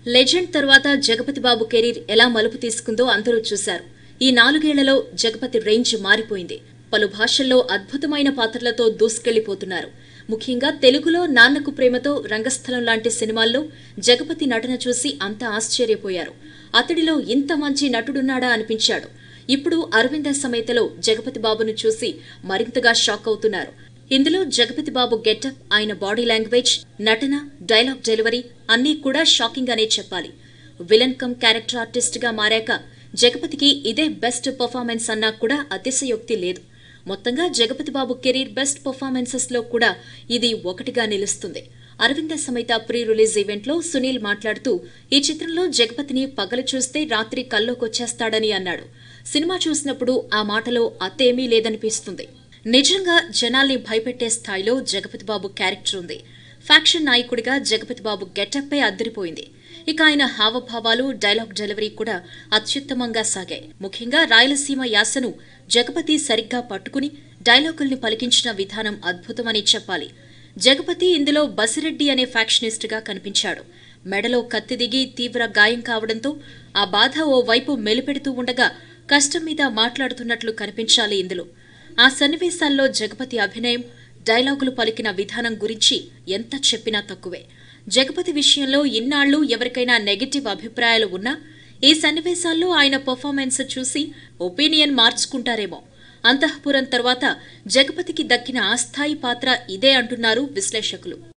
legend తర్వాత Jagapathi Babu career ఎలా మలుపు తీసుకుందో అందరూ చూశారు ఈ నాలుగేళ్లలో జగపతి రేంజ్ మారిపోయింది పలు భాషల్లో అద్భుతమైన పాత్రలతో దూసుకెళ్లిపోతున్నారు ముఖ్యంగా తెలుగులో నాన్నకు ప్రేమతో రంగస్థలం లాంటి సినిమాల్లో జగపతి నటన చూసి అంతా ఆశ్చర్యపోయారు అతడిలో ఇంత మంచి నటుడున్నాడా అనిపించాడు ఇప్పుడు అరవింద సమేతలో జగపతి బాబును చూసి మరింతగా షాక్ అవుతున్నారు ఇందులో జగపతి బాబు గెటప్ ఆయన బాడీ లాంగ్వేజ్ నటన డైలాగ్ డెలివరీ అన్నీ కూడా షాకింగ్ అనే చెప్పాలి విలన్ కమ్ క్యారెక్టర్ ఆర్టిస్ట్ గా మారాక జగపతికి ఇదే బెస్ట్ పర్ఫార్మెన్స్ అన్నా కూడా అతిశయోక్తి లేదు మొత్తంగా Jagapathi Babu career best performances లో కూడా ఇది ఒకటిగా నిలుస్తుంది అరవింద సమేత ప్రీ రిలీజ్ ఈవెంట్ లో సునీల్ మాట్లాడుతూ ఈ చిత్రంలో జగపతిని పగలు చూస్తే రాత్రి కల్లోకొచ్చేస్తాడని అన్నాడు సినిమా చూసినప్పుడు ఆ మాటలో అత్తేమీ లేదనిపిస్తుంది నిజంగా జనాల్ని భయపెట్టే స్థాయిలో జగపతి బాబు క్యారెక్టర్ ఉంది ఫ్యాక్షన్ నాయకుడిగా జగపతి బాబు గెటప్పే అద్దరిపోయింది ఇక ఆయన హావభావాలు డైలాగ్ డెలివరీ కూడా అత్యుత్తమంగా సాగాయి ముఖ్యంగా రాయలసీమ యాసను జగపతి సరిగ్గా పట్టుకుని డైలాగుల్ని పలికించిన విధానం అద్భుతమని చెప్పాలి జగపతి ఇందులో బసిరెడ్డి అనే ఫ్యాక్షనిస్ట్ గా కనిపించాడు మెడలో కత్తి దిగి తీవ్ర గాయం కావడంతో ఆ బాధ ఓ వైపు మెలిపెడుతూ ఉండగా కష్టం మీద మాట్లాడుతున్నట్లు కనిపించాలి ఇందులో ఆ సన్నివేశాల్లో జగపతి అభినయం డైలాగులు పలికిన విధానం గురించి ఎంత చెప్పినా తక్కువే జగపతి విషయంలో ఇన్నాళ్లు ఎవరికైనా నెగటివ్ అభిప్రాయాలు ఉన్నా ఈ సన్నివేశాల్లో ఆయన పర్ఫార్మెన్స్ చూసి ఒపీనియన్ మార్చుకుంటారేమో అంతఃపురం తర్వాత జగపతికి దక్కిన ఆ స్థాయి పాత్ర ఇదే అంటున్నారు విశ్లేషకులు